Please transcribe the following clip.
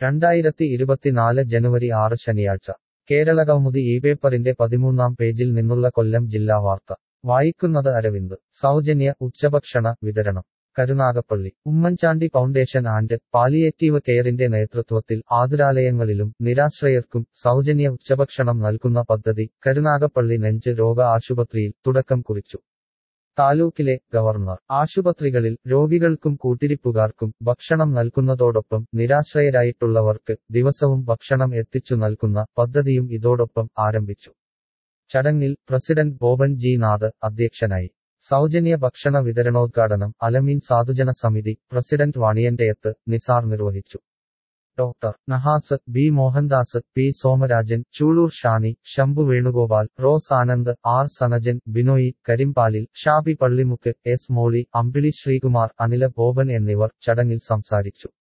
രണ്ടായിരത്തി ഇരുപത്തിനാല് ജനുവരി ആറ് ശനിയാഴ്ച കേരളകൗമുദി ഈ പേപ്പറിന്റെ പതിമൂന്നാം പേജിൽ നിന്നുള്ള കൊല്ലം ജില്ലാ വാർത്ത വായിക്കുന്നത് അരവിന്ദ് സൗജന്യ ഉച്ചഭക്ഷണ വിതരണം Karunagappally Oommen Chandy foundation and palliative കെയറിന്റെ നേതൃത്വത്തിൽ ആതുരാലയങ്ങളിലും നിരാശ്രയർക്കും സൗജന്യ ഉച്ചഭക്ഷണം നൽകുന്ന പദ്ധതി കരുനാഗപ്പള്ളി നെഞ്ച് രോഗ ആശുപത്രിയിൽ തുടക്കം കുറിച്ചു താലൂക്കിലെ ഗവർണർ ആശുപത്രികളിൽ രോഗികൾക്കും കൂട്ടിരിപ്പുകാർക്കും ഭക്ഷണം നൽകുന്നതോടൊപ്പം നിരാശ്രയരായിട്ടുള്ളവർക്ക് ദിവസവും ഭക്ഷണം എത്തിച്ചു നൽകുന്ന പദ്ധതിയും ഇതോടൊപ്പം ആരംഭിച്ചു ചടങ്ങിൽ പ്രസിഡന്റ് ബോബൻ ജി നാഥ് അധ്യക്ഷനായി സൗജന്യ ഭക്ഷണ വിതരണോദ്ഘാടനം അലമീൻ സാധുജന സമിതി പ്രസിഡന്റ് വാണിയന്റെയത്ത് നിസാർ നിർവഹിച്ചു doctor Nahas B Mohandas P Somarajan Choolur Shani Shambhu Venugopal Rose Anand R Sanajan Binoy Karimpalil Shabi Pallimukku S Molly Ambili Sreekumar Anila Boban എന്നിവർ ചടങ്ങിൽ സംസാരിച്ചു